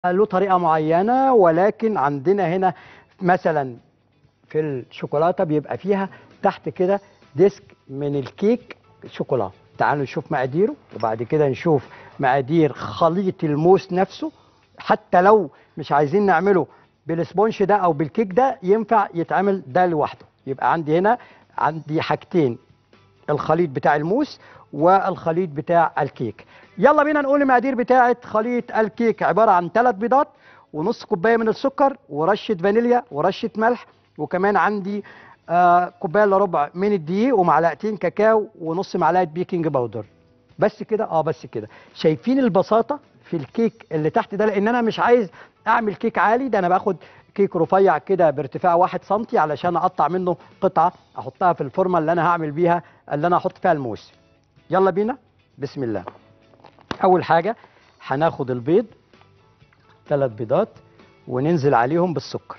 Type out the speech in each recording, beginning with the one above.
له طريقه معينه ولكن عندنا هنا مثلا في الشوكولاته بيبقى فيها تحت كده ديسك من الكيك شوكولاته تعالوا نشوف مقاديره وبعد كده نشوف مقادير خليط الموس نفسه حتى لو مش عايزين نعمله بالسبونش ده او بالكيك ده ينفع يتعمل ده لوحده يبقى عندي هنا عندي حاجتين الخليط بتاع الموس والخليط بتاع الكيك يلا بينا نقول المقادير بتاعه خليط الكيك عباره عن ثلاث بيضات ونص كوبايه من السكر ورشه فانيليا ورشه ملح وكمان عندي آه كوبايه الا ربع من الدقيق ومعلقتين كاكاو ونص معلقه بيكنج باودر بس كده اه بس كده شايفين البساطه في الكيك اللي تحت ده لان انا مش عايز اعمل كيك عالي ده انا باخد كيك رفيع كده بارتفاع واحد سنتي علشان اقطع منه قطعه احطها في الفورمه اللي انا هعمل بيها اللي انا هحط فيها الموس يلا بينا بسم الله اول حاجه هناخد البيض ثلاث بيضات وننزل عليهم بالسكر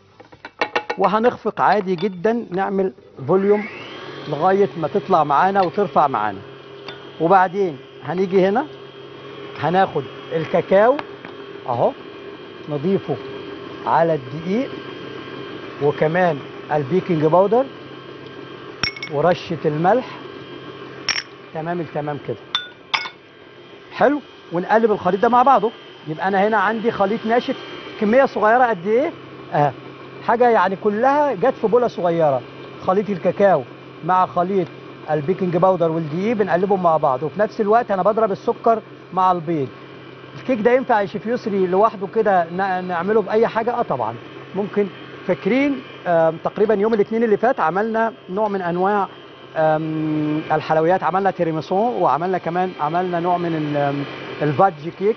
وهنخفق عادي جدا نعمل فوليوم لغايه ما تطلع معانا وترفع معانا وبعدين هنيجي هنا هناخد الكاكاو اهو نضيفه على الدقيق وكمان البيكنج باودر ورشه الملح تمام التمام كده حلو ونقلب الخليط ده مع بعضه يبقى انا هنا عندي خليط ناشف كميه صغيره قد ايه اه حاجه يعني كلها جت في بوله صغيره خليط الكاكاو مع خليط البيكنج باودر والدقيق بنقلبهم مع بعض وفي نفس الوقت انا بضرب السكر مع البيض الكيك ده ينفع يا شيف يسري لوحده كده نعمله باي حاجه اه طبعا ممكن فاكرين تقريبا يوم الاثنين اللي فات عملنا نوع من انواع الحلويات عملنا تيراميسو وعملنا كمان عملنا نوع من الفادج كيك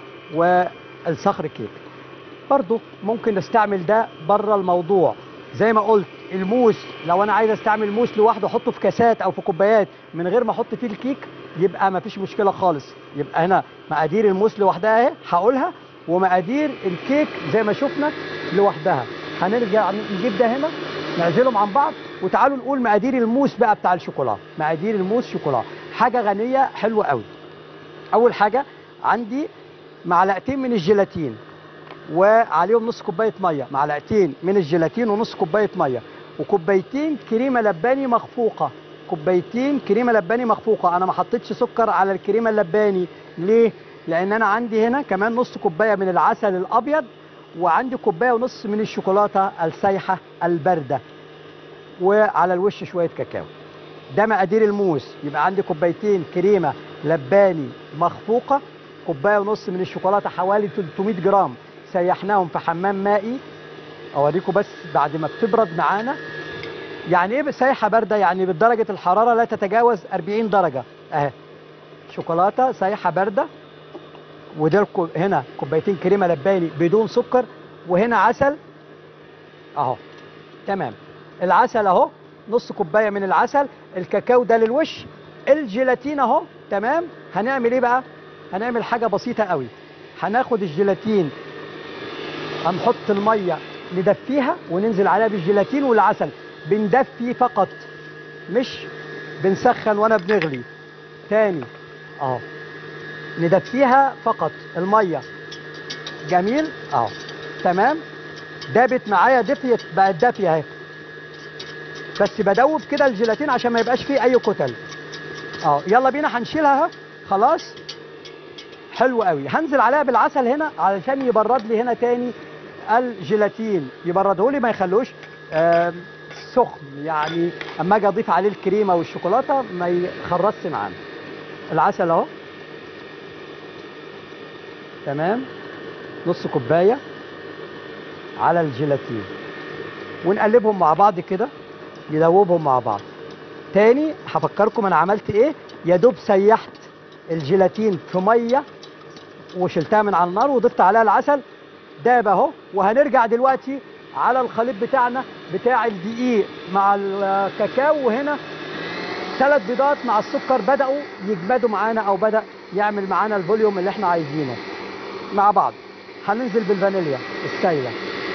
والصخر كيك برضو ممكن نستعمل ده بره الموضوع زي ما قلت الموس لو انا عايز استعمل موس لوحده احطه في كاسات او في كوبايات من غير ما احط فيه الكيك يبقى ما فيش مشكله خالص يبقى هنا مقادير الموس لوحدها اهي هقولها ومقادير الكيك زي ما شفنا لوحدها هنرجع نجيب ده هنا نعزلهم عن بعض وتعالوا نقول مقادير الموس بقى بتاع الشوكولاته مقادير الموس شوكولاته حاجه غنيه حلوه قوي اول حاجه عندي معلقتين من الجيلاتين وعليهم نص كوبايه ميه معلقتين من الجيلاتين ونص كوبايه ميه وكوبايتين كريمه لباني مخفوقه كوبايتين كريمه لباني مخفوقه انا ما حطيتش سكر على الكريمه اللباني ليه لان انا عندي هنا كمان نص كوبايه من العسل الابيض وعندي كوبايه ونص من الشوكولاته السايحه البارده وعلى الوش شويه كاكاو ده مقادير الموس يبقى عندي كوبايتين كريمه لباني مخفوقه كوبايه ونص من الشوكولاته حوالي 300 جرام سيحناهم في حمام مائي اوريكم بس بعد ما بتبرد معانا يعني ايه سايحه بارده يعني بدرجه الحراره لا تتجاوز 40 درجه اهي شوكولاته سايحه بارده وده هنا كوبايتين كريمه لباني بدون سكر وهنا عسل اهو تمام العسل اهو نص كوبايه من العسل الكاكاو ده للوش الجيلاتين اهو تمام هنعمل ايه بقى هنعمل حاجه بسيطه قوي هناخد الجيلاتين هنحط الميه ندفيها وننزل عليها بالجيلاتين والعسل بندفي فقط مش بنسخن وانا بنغلي تاني اهو ندفيها فقط الميه جميل اهو تمام دابت معايا دفيت بقت دافيه اهي بس بدوب كده الجيلاتين عشان ما يبقاش فيه اي كتل اه يلا بينا هنشيلها اهو خلاص حلو قوي هنزل عليها بالعسل هنا علشان يبرد لي هنا تاني الجيلاتين يبرده لي ما يخلوش آه سخن يعني اما اجي اضيف عليه الكريمه والشوكولاته ما يخرصش معانا العسل اهو تمام نص كوبايه على الجيلاتين ونقلبهم مع بعض كده ندوبهم مع بعض تاني هفكركم انا عملت ايه يا دوب سيحت الجيلاتين في ميه وشلتها من على النار وضفت عليها العسل داب اهو وهنرجع دلوقتي على الخليط بتاعنا بتاع الدقيق مع الكاكاو وهنا ثلاث بيضات مع السكر بدأوا يجمدوا معانا او بدأ يعمل معانا الفوليوم اللي احنا عايزينه مع بعض هننزل بالفانيليا السايله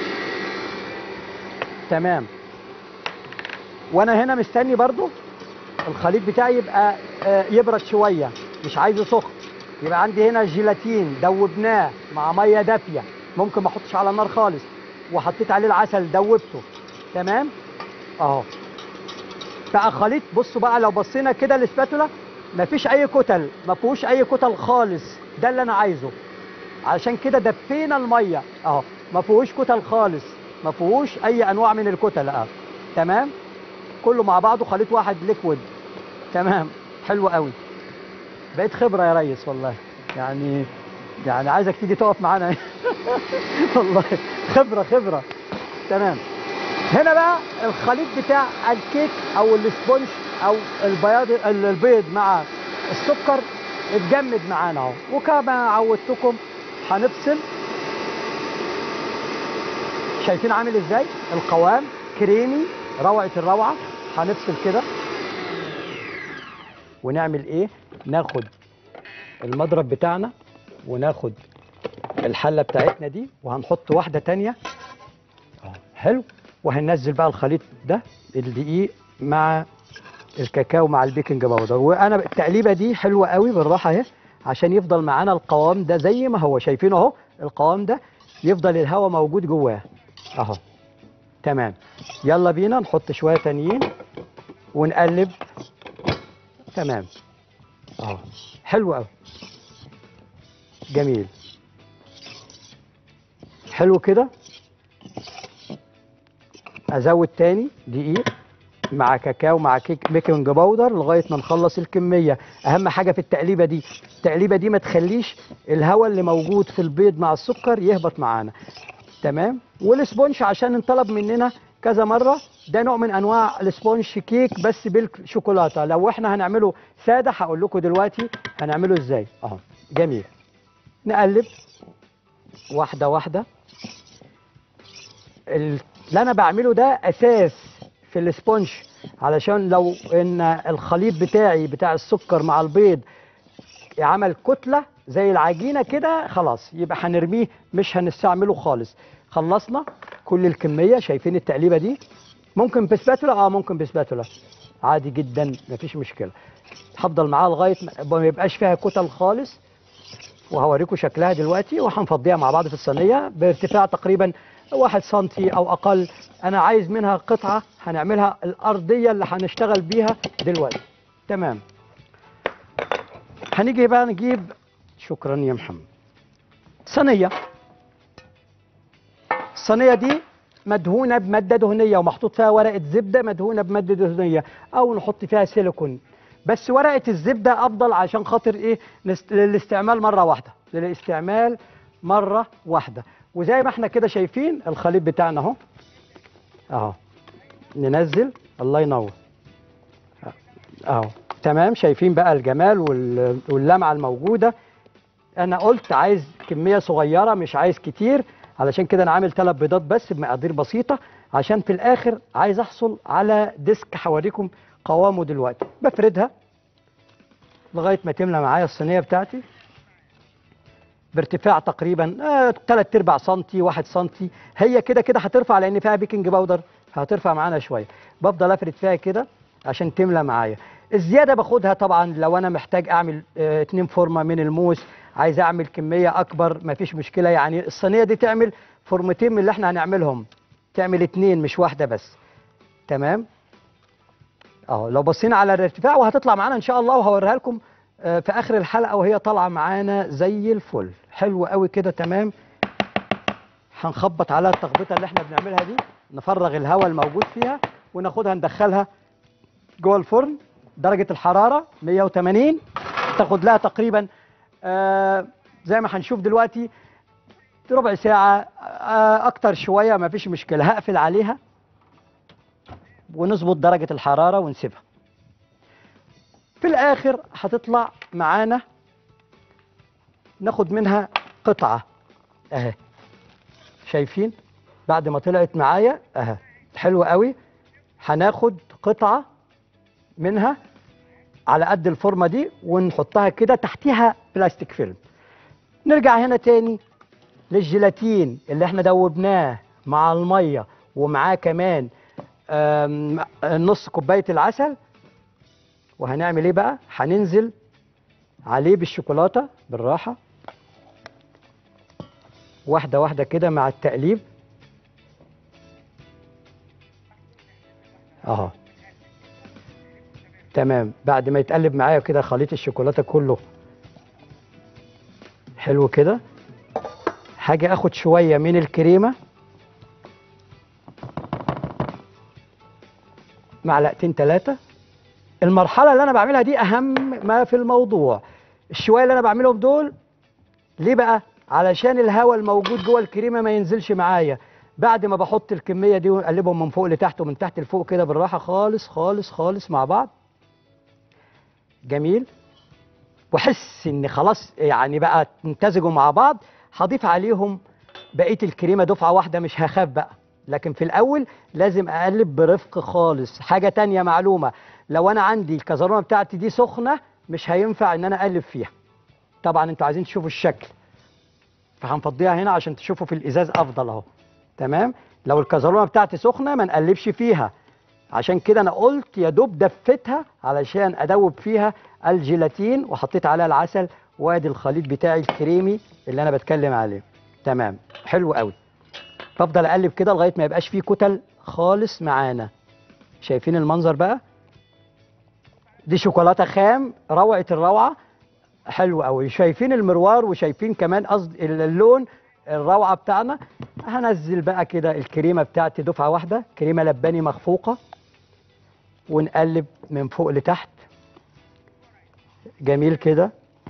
تمام وانا هنا مستني برضو الخليط بتاعي يبقى يبرد شويه مش عايزه سخن يبقى عندي هنا جيلاتين دوبناه مع ميه دافيه ممكن ما احطش على النار خالص وحطيت عليه العسل دوبته تمام اهو بقى خليط بصوا بقى لو بصينا كده الاسباتولا مفيش اي كتل ما فيهوش اي كتل خالص ده اللي انا عايزه علشان كده دفينا الميه اهو ما فيهوش كتل خالص ما فيهوش اي انواع من الكتل اه تمام كله مع بعضه خليط واحد ليكويد تمام حلو قوي بقيت خبره يا ريس والله يعني يعني عايزك تيجي تقف معانا والله خبره خبره تمام هنا بقى الخليط بتاع الكيك او السبونج او البياض البيض مع السكر اتجمد معانا اهو وكما عودتكم هنفصل شايفين عامل ازاي القوام كريمي روعه الروعه هنفصل كده ونعمل ايه ناخد المضرب بتاعنا وناخد الحله بتاعتنا دي وهنحط واحده تانية اه حلو وهننزل بقى الخليط ده الدقيق مع الكاكاو مع البيكنج باودر وانا التقليبه دي حلوه قوي بالراحه اهي عشان يفضل معانا القوام ده زي ما هو شايفينه اهو القوام ده يفضل الهواء موجود جواه اهو تمام يلا بينا نحط شويه تانيين ونقلب تمام اهو حلو قوي جميل حلو كده ازود تاني دقيق مع كاكاو مع كيك بيكنج باودر لغايه ما نخلص الكميه اهم حاجه في التقليبه دي التقليبه دي ما تخليش الهواء اللي موجود في البيض مع السكر يهبط معانا تمام والسبونج عشان انطلب مننا كذا مره ده نوع من انواع السبونج كيك بس بالشوكولاته لو احنا هنعمله ساده هقول لكم دلوقتي هنعمله ازاي اهو جميل نقلب واحده واحده اللي انا بعمله ده اساس في السبونج علشان لو ان الخليط بتاعي بتاع السكر مع البيض عمل كتله زي العجينه كده خلاص يبقى هنرميه مش هنستعمله خالص خلصنا كل الكميه شايفين التقليبه دي ممكن بسباتولا اه ممكن بسباتولا عادي جدا مفيش مشكله هفضل معاها لغايه ما يبقاش فيها كتل خالص وهوريكم شكلها دلوقتي وهنفضيها مع بعض في الصينيه بارتفاع تقريبا واحد سنتي او اقل انا عايز منها قطعه هنعملها الارضيه اللي هنشتغل بيها دلوقتي تمام هنيجي بقى نجيب شكرا يا محمد صينيه الصينيه دي مدهونه بماده دهنيه ومحطوط فيها ورقه زبده مدهونه بماده دهنيه او نحط فيها سيليكون بس ورقه الزبده افضل عشان خاطر ايه نست... للاستعمال مره واحده للاستعمال مره واحده وزي ما احنا كده شايفين الخليط بتاعنا اهو اهو ننزل الله ينور اهو تمام شايفين بقى الجمال وال... واللمعه الموجوده انا قلت عايز كميه صغيره مش عايز كتير علشان كده انا عامل ثلاث بيضات بس بمقادير بسيطه عشان في الاخر عايز احصل على ديسك هوريكم قوامه دلوقتي بفردها لغايه ما تملى معايا الصينيه بتاعتي بارتفاع تقريبا آه 3 ارباع سنتي 1 سنتي هي كده كده هترفع لان فيها بيكنج باودر هترفع معانا شويه بفضل افرد فيها كده عشان تملى معايا الزياده باخدها طبعا لو انا محتاج اعمل آه اتنين فورمه من الموس عايز اعمل كميه اكبر مفيش مشكله يعني الصينيه دي تعمل فورمتين من اللي احنا هنعملهم تعمل اتنين مش واحده بس تمام اهو لو بصينا على الارتفاع وهتطلع معانا ان شاء الله وهوريها لكم آه في اخر الحلقه وهي طالعه معانا زي الفل حلو قوي كده تمام هنخبط على التخبيطه اللي احنا بنعملها دي نفرغ الهواء الموجود فيها وناخدها ندخلها جوه الفرن درجه الحراره 180 تاخد لها تقريبا آه زي ما هنشوف دلوقتي ربع ساعه آه اكتر شويه ما فيش مشكله هقفل عليها ونظبط درجه الحراره ونسيبها في الاخر هتطلع معانا ناخد منها قطعه اهي شايفين بعد ما طلعت معايا اهي حلوه قوي هناخد قطعه منها على قد الفورمه دي ونحطها كده تحتيها بلاستيك فيلم نرجع هنا تاني للجيلاتين اللي احنا دوبناه مع الميه ومعاه كمان نص كوبايه العسل وهنعمل ايه بقى هننزل عليه بالشوكولاته بالراحه واحده واحده كده مع التقليب اهو تمام بعد ما يتقلب معايا كده خليط الشوكولاته كله حلو كده هاجي اخد شويه من الكريمه معلقتين ثلاثه المرحله اللي انا بعملها دي اهم ما في الموضوع الشويه اللي انا بعملهم دول ليه بقى علشان الهواء الموجود جوه الكريمه ما ينزلش معايا بعد ما بحط الكميه دي واقلبهم من فوق لتحت ومن تحت لفوق كده بالراحه خالص خالص خالص مع بعض جميل واحس ان خلاص يعني بقى امتزجوا مع بعض هضيف عليهم بقيه الكريمه دفعه واحده مش هخاف بقى لكن في الاول لازم اقلب برفق خالص حاجه تانية معلومه لو انا عندي الكزرونه بتاعتي دي سخنه مش هينفع ان انا اقلب فيها طبعا انتوا عايزين تشوفوا الشكل فهنفضيها هنا عشان تشوفوا في الازاز افضل اهو تمام لو الكزرونه بتاعتي سخنه ما نقلبش فيها عشان كده انا قلت يا دوب دفتها علشان ادوب فيها الجيلاتين وحطيت عليها العسل وادي الخليط بتاعي الكريمي اللي انا بتكلم عليه تمام حلو قوي بفضل اقلب كده لغايه ما يبقاش فيه كتل خالص معانا شايفين المنظر بقى دي شوكولاته خام روعه الروعه حلو قوي شايفين المروار وشايفين كمان قصد اللون الروعه بتاعنا هنزل بقى كده الكريمه بتاعتي دفعه واحده كريمه لباني مخفوقه ونقلب من فوق لتحت جميل كده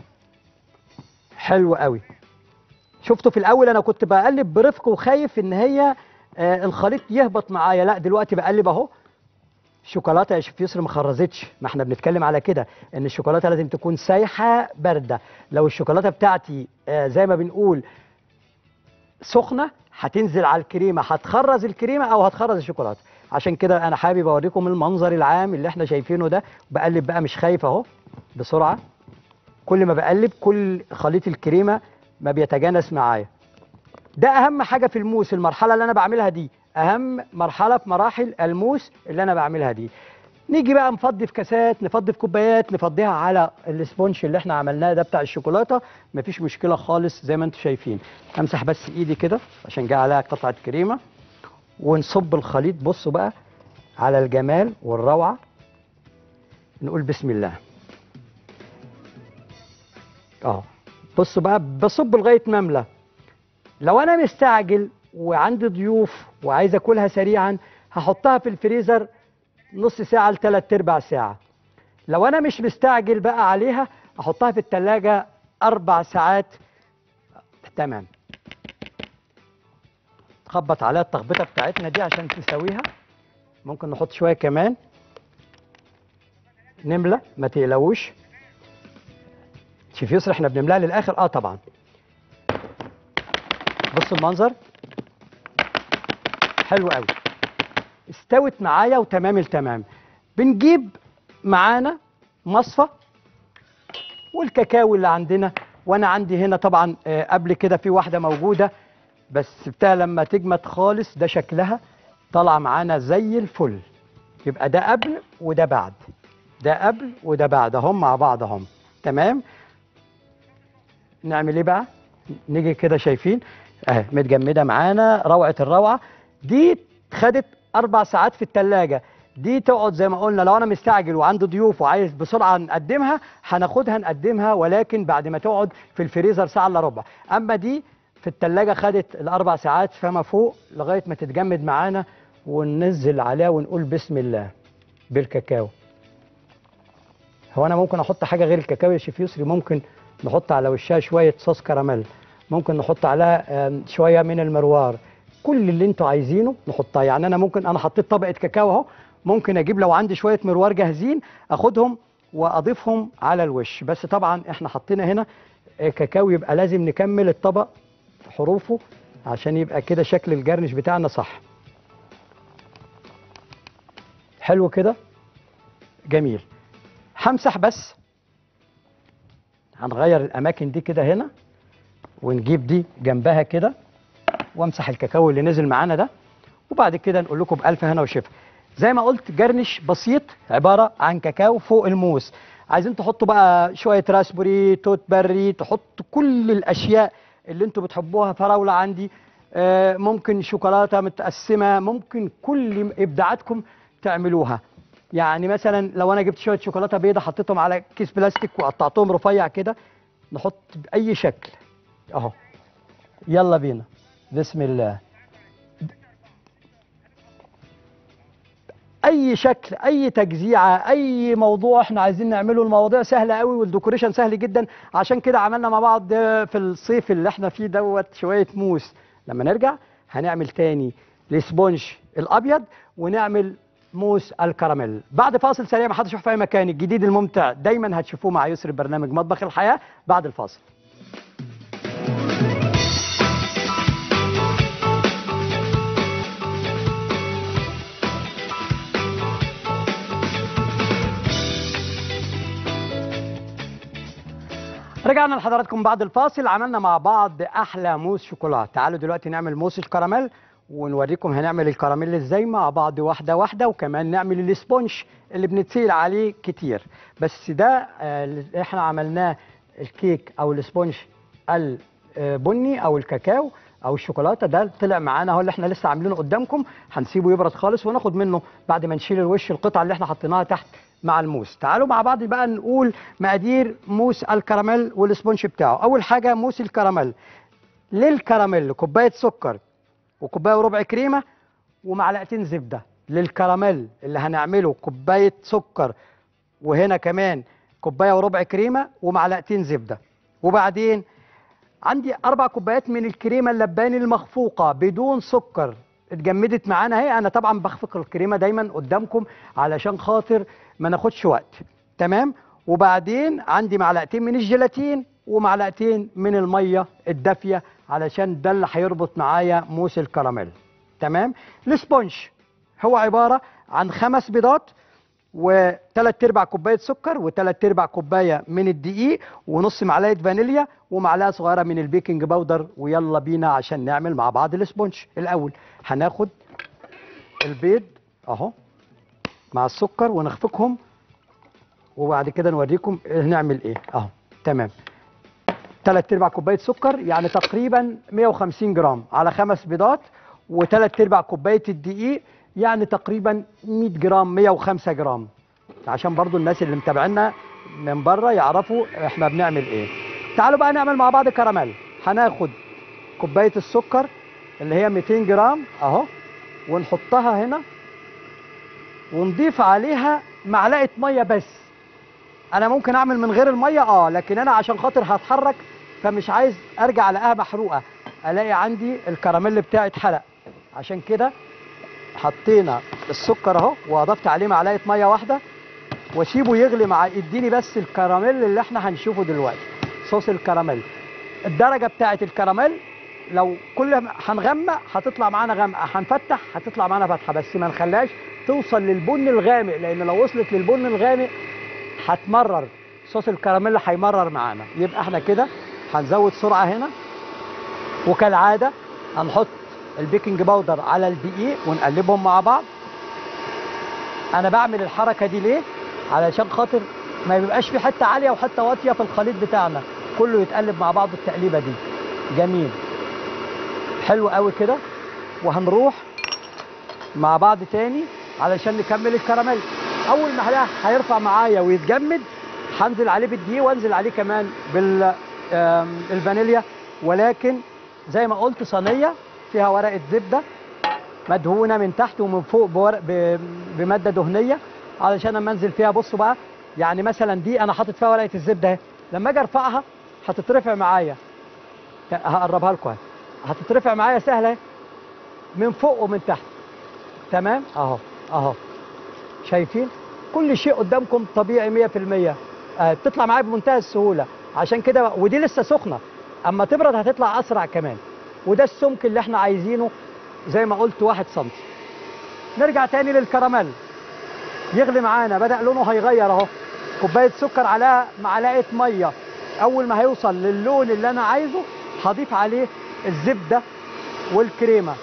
حلو قوي شفتوا في الاول انا كنت بقلب برفق وخايف ان هي آه الخليط يهبط معايا لا دلوقتي بقلب اهو الشوكولاته يا شيف يسر ما خرزتش ما احنا بنتكلم على كده ان الشوكولاته لازم تكون سايحه بارده لو الشوكولاته بتاعتي آه زي ما بنقول سخنه هتنزل على الكريمه هتخرز الكريمه او هتخرز الشوكولاته عشان كده انا حابب اوريكم المنظر العام اللي احنا شايفينه ده بقلب بقى مش خايف اهو بسرعه كل ما بقلب كل خليط الكريمه ما بيتجانس معايا ده اهم حاجه في الموس المرحله اللي انا بعملها دي اهم مرحله في مراحل الموس اللي انا بعملها دي نيجي بقى نفضي في كاسات نفضي في كوبايات نفضيها على الاسبونج اللي احنا عملناه ده بتاع الشوكولاته مفيش مشكله خالص زي ما انتم شايفين امسح بس ايدي كده عشان جه عليها قطعه كريمه ونصب الخليط بصوا بقى على الجمال والروعه نقول بسم الله اه بصوا بقى بصب لغايه ما املى لو انا مستعجل وعندي ضيوف وعايز اكلها سريعا هحطها في الفريزر نص ساعه لثلاث ارباع ساعه لو انا مش مستعجل بقى عليها احطها في الثلاجه اربع ساعات تمام خبط عليها التخبيطه بتاعتنا دي عشان تسويها ممكن نحط شويه كمان نملى ما تقلقوش شوف يسر احنا بنملاها للاخر اه طبعا بص المنظر حلو قوي استوت معايا وتمام التمام بنجيب معانا مصفى والكاكاو اللي عندنا وانا عندي هنا طبعا آه، قبل كده في واحده موجوده بس سبتها لما تجمد خالص ده شكلها طالعه معانا زي الفل يبقى ده قبل وده بعد ده قبل وده بعد اهم مع بعض اهم تمام نعمل ايه بقى نيجي كده شايفين اهي متجمده معانا روعه الروعه دي خدت اربع ساعات في الثلاجه دي تقعد زي ما قلنا لو انا مستعجل وعندي ضيوف وعايز بسرعه نقدمها هناخدها نقدمها ولكن بعد ما تقعد في الفريزر ساعه الا ربع اما دي في الثلاجه خدت الاربع ساعات فما فوق لغايه ما تتجمد معانا وننزل عليها ونقول بسم الله بالكاكاو هو انا ممكن احط حاجه غير الكاكاو يا شيف يسري ممكن نحط على وشها شويه صوص كراميل ممكن نحط عليها آم، شويه من المروار كل اللي انتوا عايزينه نحطها يعني انا ممكن انا حطيت طبقه كاكاو اهو ممكن اجيب لو عندي شويه مروار جاهزين اخدهم واضيفهم على الوش بس طبعا احنا حطينا هنا آه، كاكاو يبقى لازم نكمل الطبق في حروفه عشان يبقى كده شكل الجرنش بتاعنا صح حلو كده جميل همسح بس هنغير الاماكن دي كده هنا ونجيب دي جنبها كده وامسح الكاكاو اللي نزل معانا ده وبعد كده نقول لكم بالف هنا وشفا زي ما قلت جرنش بسيط عباره عن كاكاو فوق الموس عايزين تحطوا بقى شويه راسبوري توت بري تحطوا كل الاشياء اللي انتوا بتحبوها فراوله عندي آه، ممكن شوكولاته متقسمه ممكن كل ابداعاتكم تعملوها يعني مثلا لو انا جبت شويه شوكولاته بيضه حطيتهم على كيس بلاستيك وقطعتهم رفيع كده نحط باي شكل اهو يلا بينا بسم الله اي شكل اي تجزيعه اي موضوع احنا عايزين نعمله المواضيع سهله قوي والديكوريشن سهل جدا عشان كده عملنا مع بعض في الصيف اللي احنا فيه دوت شويه موس لما نرجع هنعمل تاني الاسبونج الابيض ونعمل موس الكراميل بعد فاصل سريع ما حدش يروح في اي مكان الجديد الممتع دايما هتشوفوه مع يسر برنامج مطبخ الحياه بعد الفاصل رجعنا لحضراتكم بعد الفاصل عملنا مع بعض احلى موس شوكولاته تعالوا دلوقتي نعمل موس الكراميل ونوريكم هنعمل الكراميل ازاي مع بعض واحده واحده وكمان نعمل الاسبونج اللي بنتسيل عليه كتير بس ده آه، اللي احنا عملناه الكيك او الاسبونج البني او الكاكاو او الشوكولاته ده طلع معانا اهو اللي احنا لسه عاملينه قدامكم هنسيبه يبرد خالص وناخد منه بعد ما نشيل الوش القطعه اللي احنا حطيناها تحت مع الموس تعالوا مع بعض بقى نقول مقادير موس الكراميل والاسبونج بتاعه اول حاجه موس الكراميل للكراميل كوبايه سكر وكوبايه وربع كريمه ومعلقتين زبده للكراميل اللي هنعمله كوبايه سكر وهنا كمان كوبايه وربع كريمه ومعلقتين زبده وبعدين عندي اربع كوبايات من الكريمه اللباني المخفوقه بدون سكر اتجمدت معانا اهي انا طبعا بخفق الكريمه دايما قدامكم علشان خاطر ما ناخدش وقت تمام وبعدين عندي معلقتين من الجيلاتين ومعلقتين من الميه الدافيه علشان ده اللي هيربط معايا موس الكراميل تمام السبونج هو عباره عن خمس بيضات وثلاث ارباع كوبايه سكر وثلاث ارباع كوبايه من الدقيق ونص معلقه فانيليا ومعلقه صغيره من البيكنج باودر ويلا بينا عشان نعمل مع بعض الاسبونج الاول هناخد البيض اهو مع السكر ونخفقهم وبعد كده نوريكم هنعمل ايه اهو تمام ثلاث ارباع كوبايه سكر يعني تقريبا 150 جرام على خمس بيضات وثلاث ارباع كوبايه الدقيق يعني تقريبا 100 جرام 105 جرام عشان برضو الناس اللي متابعينا من بره يعرفوا احنا بنعمل ايه تعالوا بقى نعمل مع بعض كراميل هناخد كوبايه السكر اللي هي 200 جرام اهو ونحطها هنا ونضيف عليها معلقه ميه بس انا ممكن اعمل من غير الميه اه لكن انا عشان خاطر هتحرك فمش عايز ارجع الاقيها محروقه الاقي عندي الكراميل بتاعي اتحرق عشان كده حطينا السكر اهو واضفت عليه معلقه ميه واحده واسيبه يغلي مع اديني بس الكراميل اللي احنا هنشوفه دلوقتي صوص الكراميل الدرجه بتاعه الكراميل لو كل ما هنغمق هتطلع معانا غامقه هنفتح هتطلع معانا فاتحه بس ما نخليهاش توصل للبن الغامق لان لو وصلت للبن الغامق هتمرر صوص الكراميل هيمرر معانا يبقى احنا كده هنزود سرعه هنا وكالعاده هنحط البيكنج باودر على الدقيق ونقلبهم مع بعض انا بعمل الحركه دي ليه علشان خاطر ما يبقاش في حته عاليه وحته واطيه في الخليط بتاعنا كله يتقلب مع بعض التقليبه دي جميل حلو قوي كده وهنروح مع بعض تاني علشان نكمل الكراميل اول ما ده هيرفع معايا ويتجمد هنزل عليه بالدقيق وانزل عليه كمان بالفانيليا ولكن زي ما قلت صينيه فيها ورقه زبده مدهونه من تحت ومن فوق بورق ب- بماده دهنيه علشان اما انزل فيها بصوا بقى يعني مثلا دي انا حاطط فيها ورقه الزبده اهي لما اجي ارفعها هتترفع معايا هقربها لكم اهي هتترفع معايا سهله اهي من فوق ومن تحت تمام اهو اهو شايفين كل شيء قدامكم طبيعي 100% آه بتطلع معايا بمنتهى السهوله عشان كده ودي لسه سخنه اما تبرد هتطلع اسرع كمان وده السمك اللي احنا عايزينه زي ما قلت واحد سم نرجع تاني للكراميل يغلي معانا بدأ لونه هيغير اهو كوباية سكر عليها معلقة مية أول ما هيوصل للون اللي أنا عايزه هضيف عليه الزبدة والكريمة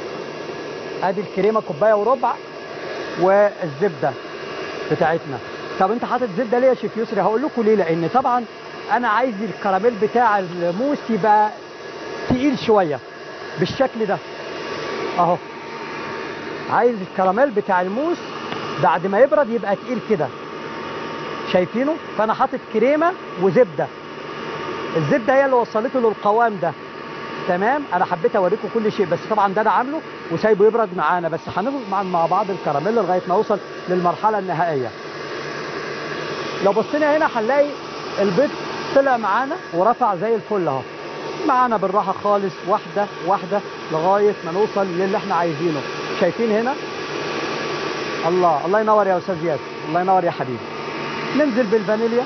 ادي الكريمة كوباية وربع والزبدة بتاعتنا طب انت حاطط زبده ليه يا شيف يسري هقول لكم ليه لان طبعا انا عايز الكراميل بتاع الموس يبقى تقيل شويه بالشكل ده اهو عايز الكراميل بتاع الموس بعد ما يبرد يبقى تقيل كده شايفينه فانا حاطط كريمه وزبده الزبده هي اللي وصلته للقوام ده تمام انا حبيت اوريكم كل شيء بس طبعا ده انا عامله وسايبه يبرد معانا بس هنضغط مع مع بعض الكراميل لغايه ما اوصل للمرحله النهائيه لو بصينا هنا هنلاقي البيض طلع معانا ورفع زي الفل اهو معانا بالراحه خالص واحده واحده لغايه ما نوصل للي احنا عايزينه شايفين هنا الله الله ينور يا استاذ ياسر الله ينور يا حبيبي ننزل بالفانيليا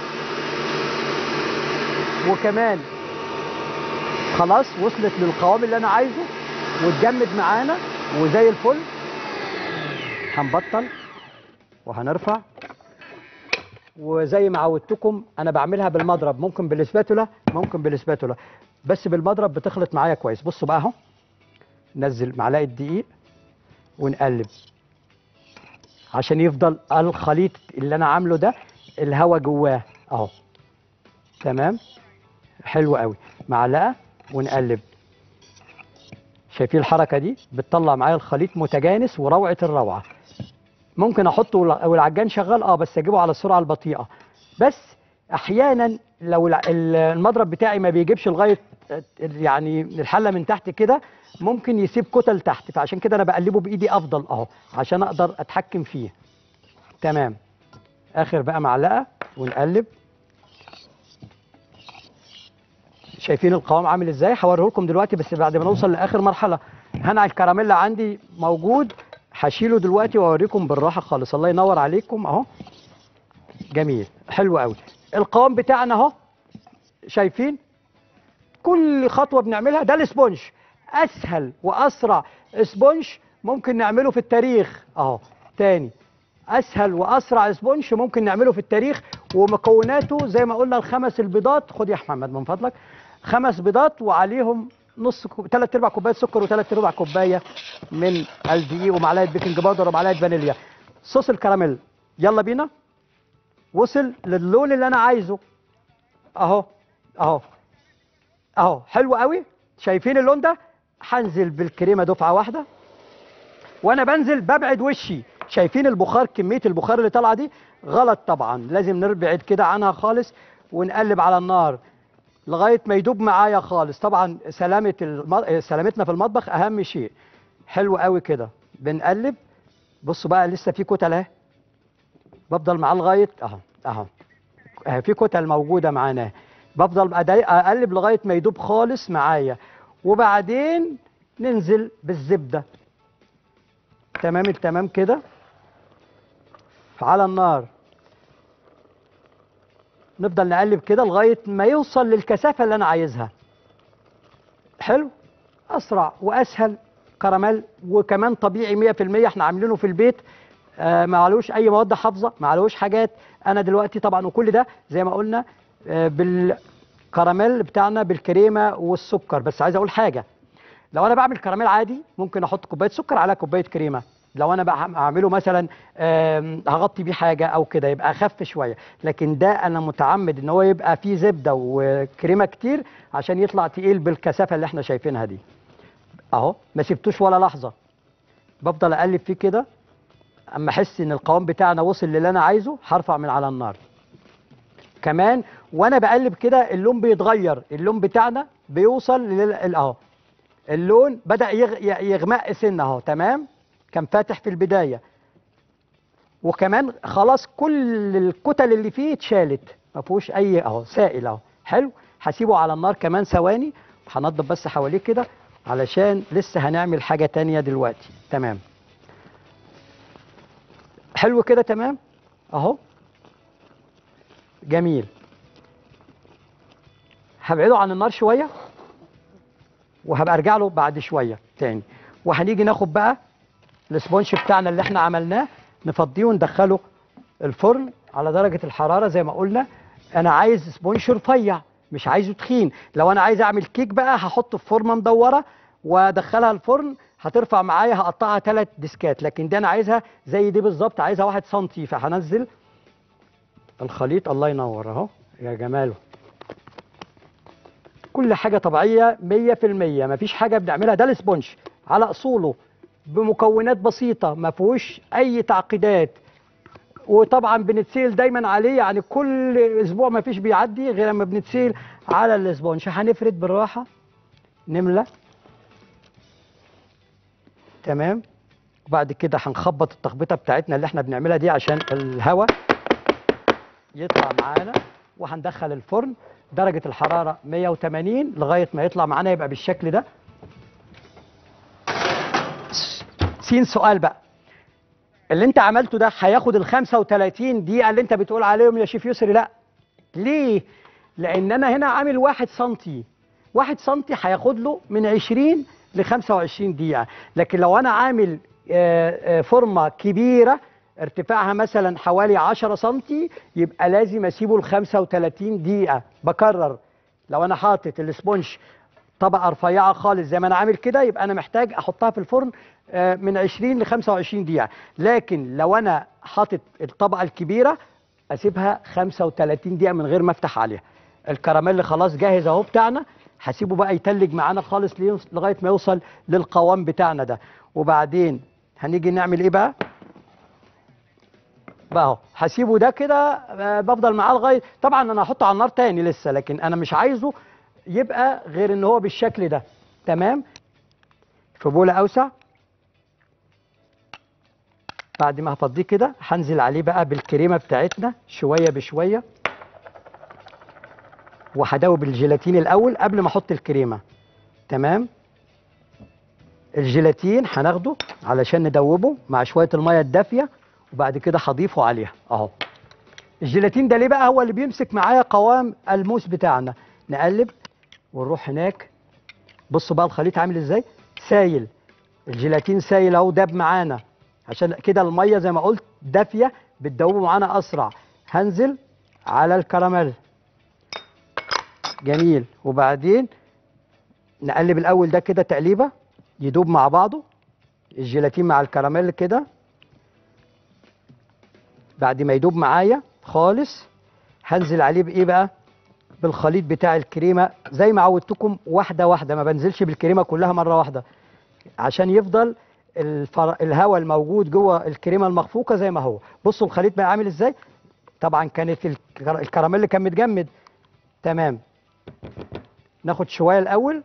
وكمان خلاص وصلت للقوام اللي انا عايزه واتجمد معانا وزي الفل هنبطل وهنرفع وزي ما عودتكم انا بعملها بالمضرب ممكن بالاسباتولا ممكن بالاسباتولا بس بالمضرب بتخلط معايا كويس بصوا بقى اهو نزل معلقه دقيق ونقلب عشان يفضل الخليط اللي انا عامله ده الهواء جواه اهو تمام حلو قوي معلقه ونقلب شايفين الحركه دي بتطلع معايا الخليط متجانس وروعه الروعه ممكن احطه وال- والعجان شغال اه بس اجيبه على السرعه البطيئه بس احيانا لو الع- ال- المضرب بتاعي ما بيجيبش لغايه ال- يعني الحله من تحت كده ممكن يسيب كتل تحت فعشان كده انا بقلبه بايدي افضل اهو عشان اقدر اتحكم فيه تمام اخر بقى معلقه ونقلب شايفين القوام عامل ازاي هوريه لكم دلوقتي بس بعد ما نوصل لاخر مرحله هنا الكراميلا عندي موجود هشيله دلوقتي واوريكم بالراحه خالص الله ينور عليكم اهو جميل حلو قوي القوام بتاعنا اهو شايفين كل خطوه بنعملها ده الاسبونج اسهل واسرع اسبونج ممكن نعمله في التاريخ اهو تاني اسهل واسرع اسبونج ممكن نعمله في التاريخ ومكوناته زي ما قلنا الخمس البيضات خد يا محمد من فضلك خمس بيضات وعليهم نص كوب... ثلاث ارباع كوبايه سكر وثلاث ارباع كوبايه من الدقيق ومعلقه بيكنج باودر ومعلقه فانيليا صوص الكراميل يلا بينا وصل للون اللي انا عايزه اهو اهو اهو حلو قوي شايفين اللون ده هنزل بالكريمه دفعه واحده وانا بنزل ببعد وشي شايفين البخار كميه البخار اللي طالعه دي غلط طبعا لازم نبعد كده عنها خالص ونقلب على النار لغايه ما يدوب معايا خالص طبعا سلامه الم... سلامتنا في المطبخ اهم شيء حلو قوي كده بنقلب بصوا بقى لسه في كتل اهي بفضل معاه لغايه اهو اهو اهي في كتل موجوده معانا بفضل أدي- اقلب لغايه ما يدوب خالص معايا وبعدين ننزل بالزبده تمام التمام كده على النار نفضل نقلب كده لغايه ما يوصل للكثافه اللي انا عايزها حلو اسرع واسهل كراميل وكمان طبيعي 100% احنا عاملينه في البيت آه ما عليهوش اي مواد حافظه ما عليهوش حاجات انا دلوقتي طبعا وكل ده زي ما قلنا آه بالكراميل بتاعنا بالكريمه والسكر بس عايز اقول حاجه لو انا بعمل كراميل عادي ممكن احط كوبايه سكر على كوبايه كريمه لو انا بقى هعمله مثلا آم، هغطي بيه حاجه او كده يبقى اخف شويه لكن ده انا متعمد ان هو يبقى فيه زبده وكريمه كتير عشان يطلع تقيل بالكثافه اللي احنا شايفينها دي اهو ما سبتوش ولا لحظه بفضل اقلب فيه كده اما احس ان القوام بتاعنا وصل للي انا عايزه هرفع من على النار كمان وانا بقلب كده اللون بيتغير اللون بتاعنا بيوصل لل اهو اللون بدا يغ... ي- يغمق سنه اهو تمام كان فاتح في البدايه وكمان خلاص كل الكتل اللي فيه اتشالت ما فيهوش اي اهو سائل اهو حلو هسيبه على النار كمان ثواني هنضف بس حواليه كده علشان لسه هنعمل حاجه تانية دلوقتي تمام حلو كده تمام اهو جميل هبعده عن النار شويه وهبقى ارجع له بعد شويه تاني وهنيجي ناخد بقى الاسبونج بتاعنا اللي احنا عملناه نفضيه وندخله الفرن على درجه الحراره زي ما قلنا انا عايز اسبونج رفيع مش عايزه تخين لو انا عايز اعمل كيك بقى هحطه في فورمه مدوره وادخلها الفرن هترفع معايا هقطعها ثلاث ديسكات لكن دي انا عايزها زي دي بالظبط عايزها واحد سنتي فهنزل الخليط الله ينور اهو يا جماله كل حاجه طبيعيه 100% مفيش حاجه بنعملها ده الاسبونج على اصوله بمكونات بسيطه ما فيهوش اي تعقيدات وطبعا بنتسيل دايما عليه يعني كل اسبوع ما فيش بيعدي غير لما بنتسيل على الاسبونج هنفرد بالراحه نملى تمام وبعد كده هنخبط التخبيطه بتاعتنا اللي احنا بنعملها دي عشان الهواء يطلع معانا وهندخل الفرن درجه الحراره 180 لغايه ما يطلع معانا يبقى بالشكل ده سين سؤال بقى اللي انت عملته ده هياخد ال 35 دقيقه اللي انت بتقول عليهم يا شيف يسري لا ليه لان انا هنا عامل 1 سنتي 1 سنتي هياخد له من 20 ل 25 دقيقه لكن لو انا عامل آه، آه، فورمه كبيره ارتفاعها مثلا حوالي 10 سنتي يبقى لازم اسيبه ل 35 دقيقه بكرر لو انا حاطط الاسبونج طبقه رفيعه خالص زي ما انا عامل كده يبقى انا محتاج احطها في الفرن آه، من 20 ل 25 دقيقه لكن لو انا حاطط الطبقه الكبيره اسيبها 35 دقيقه من غير ما افتح عليها الكراميل خلاص جاهز اهو بتاعنا هسيبه بقى يتلج معانا خالص ليه- لغايه ما يوصل للقوام بتاعنا ده وبعدين هنيجي نعمل ايه بقى بقى اهو هسيبه ده كده آه، بفضل معاه لغايه طبعا انا هحطه على النار تاني لسه لكن انا مش عايزه يبقى غير ان هو بالشكل ده تمام في بوله اوسع بعد ما هفضيه كده هنزل عليه بقى بالكريمه بتاعتنا شويه بشويه وهدوب الجيلاتين الاول قبل ما احط الكريمه تمام الجيلاتين هناخده علشان ندوبه مع شويه الميه الدافيه وبعد كده هضيفه عليها اهو الجيلاتين ده ليه بقى هو اللي بيمسك معايا قوام الموس بتاعنا نقلب ونروح هناك بصوا بقى الخليط عامل ازاي سايل الجيلاتين سايل اهو داب معانا عشان كده الميه زي ما قلت دافيه بتدوبه معانا اسرع هنزل على الكراميل جميل وبعدين نقلب الاول ده كده تقليبه يدوب مع بعضه الجيلاتين مع الكراميل كده بعد ما يدوب معايا خالص هنزل عليه بايه بقى بالخليط بتاع الكريمه زي ما عودتكم واحده واحده ما بنزلش بالكريمه كلها مره واحده عشان يفضل الفر... الهواء الموجود جوه الكريمه المخفوقه زي ما هو بصوا الخليط بقى عامل ازاي طبعا كانت الكر... الكراميل كان متجمد تمام ناخد شويه الاول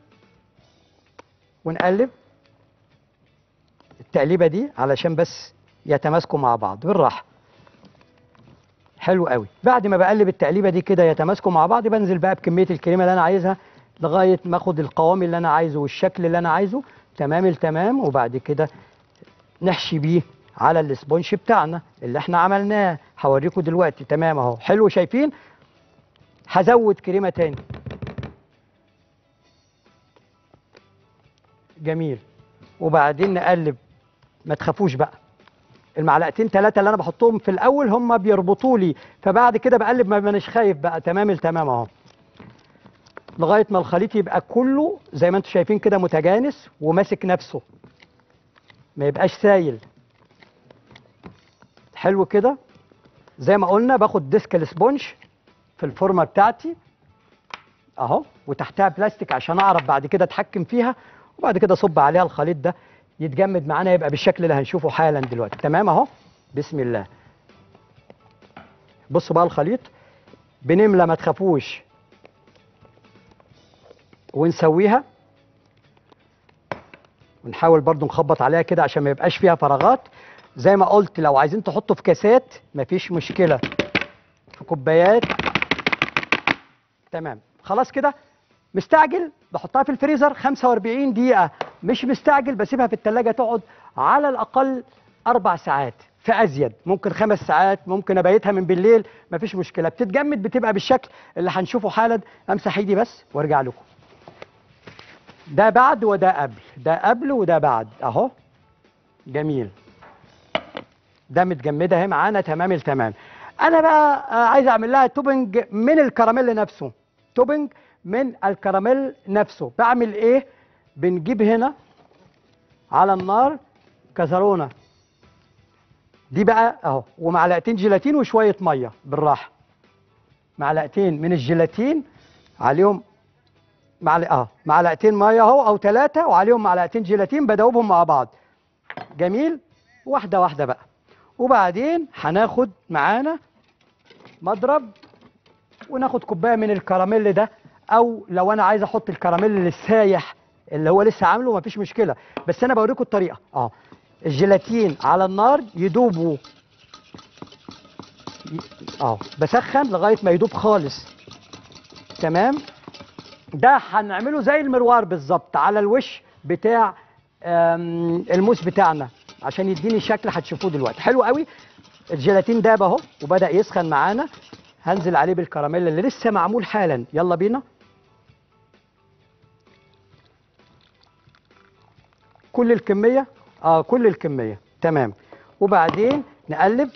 ونقلب التقليبه دي علشان بس يتماسكوا مع بعض بالراحه حلو قوي بعد ما بقلب التقليبه دي كده يتماسكوا مع بعض بنزل بقى بكميه الكريمه اللي انا عايزها لغايه ما اخد القوام اللي انا عايزه والشكل اللي انا عايزه تمام التمام وبعد كده نحشي بيه على الاسبونج بتاعنا اللي احنا عملناه هوريكم دلوقتي تمام اهو حلو شايفين هزود كريمه تاني جميل وبعدين نقلب ما تخافوش بقى المعلقتين ثلاثه اللي انا بحطهم في الاول هم بيربطوا لي فبعد كده بقلب ما مانيش خايف بقى تمام التمام اهو لغايه ما الخليط يبقى كله زي ما انتم شايفين كده متجانس وماسك نفسه ما يبقاش سايل حلو كده زي ما قلنا باخد ديسك الاسبونج في الفورمه بتاعتي اهو وتحتها بلاستيك عشان اعرف بعد كده اتحكم فيها وبعد كده اصب عليها الخليط ده يتجمد معانا يبقى بالشكل اللي هنشوفه حالا دلوقتي تمام اهو بسم الله بصوا بقى الخليط بنملى ما تخافوش ونسويها ونحاول برضو نخبط عليها كده عشان ما يبقاش فيها فراغات زي ما قلت لو عايزين تحطوا في كاسات مفيش مشكلة في كوبايات تمام خلاص كده مستعجل بحطها في الفريزر 45 دقيقة مش مستعجل بسيبها في التلاجة تقعد على الأقل أربع ساعات في أزيد ممكن خمس ساعات ممكن أبيتها من بالليل مفيش مشكلة بتتجمد بتبقى بالشكل اللي هنشوفه حالا أمسح إيدي بس وأرجع لكم ده بعد وده قبل ده قبل وده بعد أهو جميل ده متجمدة اهي معانا تمام التمام أنا بقى آه، عايز أعمل لها توبنج من الكراميل نفسه توبنج من الكراميل نفسه بعمل ايه بنجيب هنا على النار كزرونه دي بقى اهو ومعلقتين جيلاتين وشويه ميه بالراحه معلقتين من الجيلاتين عليهم معلقه اه معلقتين ميه اهو او ثلاثه وعليهم معلقتين جيلاتين بدوبهم مع بعض جميل واحده واحده بقى وبعدين هناخد معانا مضرب وناخد كوبايه من الكراميل ده او لو انا عايز احط الكراميل السايح اللي هو لسه عامله مفيش مشكله بس انا بوريكم الطريقه اه الجيلاتين على النار يدوبوا ي- اه بسخن لغايه ما يدوب خالص تمام ده هنعمله زي المروار بالظبط على الوش بتاع آم، الموس بتاعنا عشان يديني شكل هتشوفوه دلوقتي حلو قوي الجيلاتين داب اهو وبدا يسخن معانا هنزل عليه بالكراميل اللي لسه معمول حالا يلا بينا كل الكميه اه كل الكميه تمام وبعدين نقلب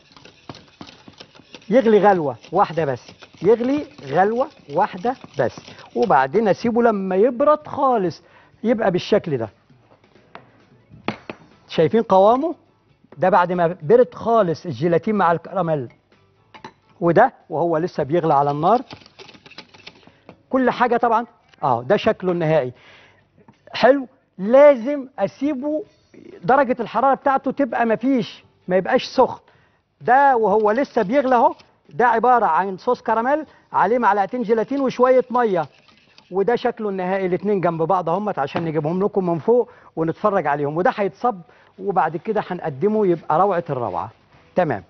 يغلي غلوه واحده بس يغلي غلوه واحده بس وبعدين اسيبه لما يبرد خالص يبقى بالشكل ده شايفين قوامه ده بعد ما برد خالص الجيلاتين مع الكراميل وده وهو لسه بيغلى على النار كل حاجه طبعا اه ده شكله النهائي حلو لازم اسيبه درجه الحراره بتاعته تبقى مفيش ما يبقاش سخن ده وهو لسه بيغلى اهو ده عباره عن صوص كراميل عليه معلقتين جيلاتين وشويه ميه وده شكله النهائي الاثنين جنب بعض اهمت عشان نجيبهم لكم من فوق ونتفرج عليهم وده هيتصب وبعد كده هنقدمه يبقى روعه الروعه تمام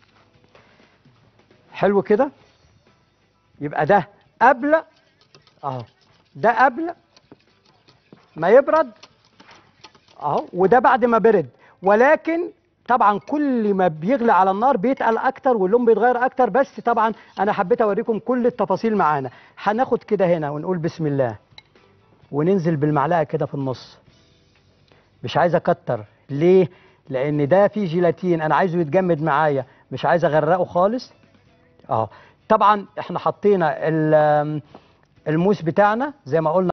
حلو كده يبقى ده قبل اهو ده قبل ما يبرد اهو وده بعد ما برد ولكن طبعا كل ما بيغلي على النار بيتقل اكتر واللون بيتغير اكتر بس طبعا انا حبيت اوريكم كل التفاصيل معانا هناخد كده هنا ونقول بسم الله وننزل بالمعلقه كده في النص مش عايز اكتر ليه لان ده فيه جيلاتين انا عايزه يتجمد معايا مش عايز اغرقه خالص اه طبعا احنا حطينا ال- الموس بتاعنا زي ما قلنا